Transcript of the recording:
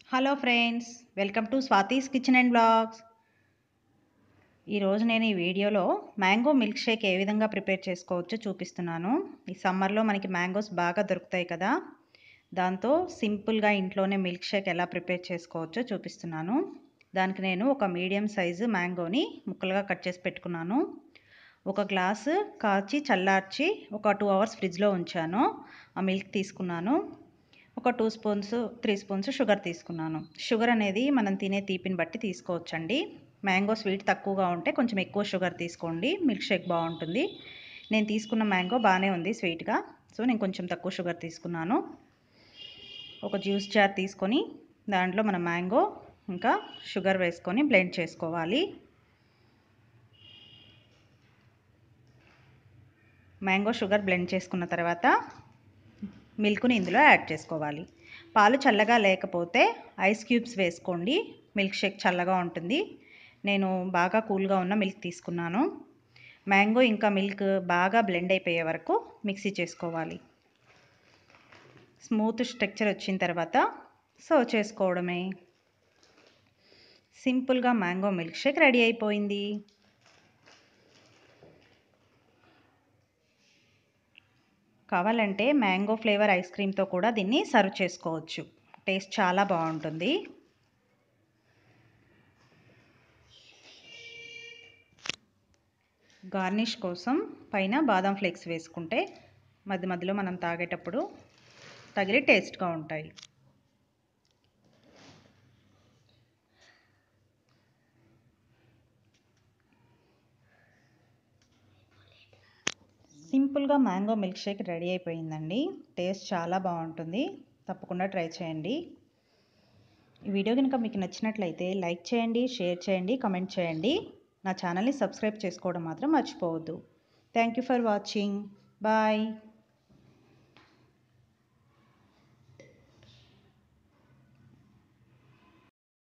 hello friends welcome to Swathi's kitchen and blogs ఈరోజు నేను ఈ వీడియోలో మ్యాంగో మిల్క్ షేక్ ఏ విధంగా ప్రిపేర్ చేసుకోవచ్చో చూపిస్తున్నాను ఈ సమ్మర్లో మనకి మ్యాంగోస్ బాగా దొరుకుతాయి కదా దాంతో సింపుల్గా ఇంట్లోనే మిల్క్ షేక్ ఎలా ప్రిపేర్ చేసుకోవచ్చో చూపిస్తున్నాను దానికి నేను ఒక మీడియం సైజు మ్యాంగోని ముక్కలుగా కట్ చేసి పెట్టుకున్నాను ఒక గ్లాసు కాచి చల్లార్చి ఒక టూ అవర్స్ ఫ్రిడ్జ్లో ఉంచాను ఆ మిల్క్ తీసుకున్నాను ఒక two spoons three spoons sugar తీసుకున్నాను షుగర్ అనేది మనం తినే తీపిని బట్టి తీసుకోవచ్చండి మ్యాంగో స్వీట్ తక్కువగా ఉంటే కొంచెం ఎక్కువ షుగర్ తీసుకోండి మిల్క్ షేక్ బాగుంటుంది నేను తీసుకున్న మ్యాంగో బాగానే ఉంది స్వీట్గా సో నేను కొంచెం తక్కువ షుగర్ తీసుకున్నాను ఒక జ్యూస్ జార్ తీసుకొని దాంట్లో మన మ్యాంగో ఇంకా షుగర్ వేసుకొని బ్లెండ్ చేసుకోవాలి మ్యాంగో షుగర్ బ్లెండ్ చేసుకున్న తర్వాత మిల్క్ని ఇందులో యాడ్ చేసుకోవాలి పాలు చల్లగా లేకపోతే ఐస్ క్యూబ్స్ వేసుకోండి మిల్క్ షేక్ చల్లగా ఉంటుంది నేను బాగా కూల్గా ఉన్న మిల్క్ తీసుకున్నాను మ్యాంగో ఇంకా మిల్క్ బాగా బ్లెండ్ అయిపోయే వరకు మిక్సీ చేసుకోవాలి స్మూత్ స్ట్రక్చర్ వచ్చిన తర్వాత సర్వ్ చేసుకోవడమే సింపుల్గా మ్యాంగో మిల్క్ షేక్ రెడీ అయిపోయింది కావాలంటే మ్యాంగో ఫ్లేవర్ ఐస్ క్రీమ్తో కూడా దీన్ని సర్వ్ చేసుకోవచ్చు టేస్ట్ చాలా బాగుంటుంది గార్నిష్ కోసం పైన బాదం ఫ్లేక్స్ వేసుకుంటే మధ్య మధ్యలో మనం తాగేటప్పుడు తగిలి టేస్ట్గా ఉంటాయి సింపుల్గా మ్యాంగో మిల్క్ షేక్ రెడీ అయిపోయిందండి టేస్ట్ చాలా బాగుంటుంది తప్పకుండా ట్రై చేయండి ఈ వీడియో కనుక మీకు నచ్చినట్లయితే లైక్ చేయండి షేర్ చేయండి కమెంట్ చేయండి నా ఛానల్ని సబ్స్క్రైబ్ చేసుకోవడం మాత్రం మర్చిపోవద్దు thank you for watching bye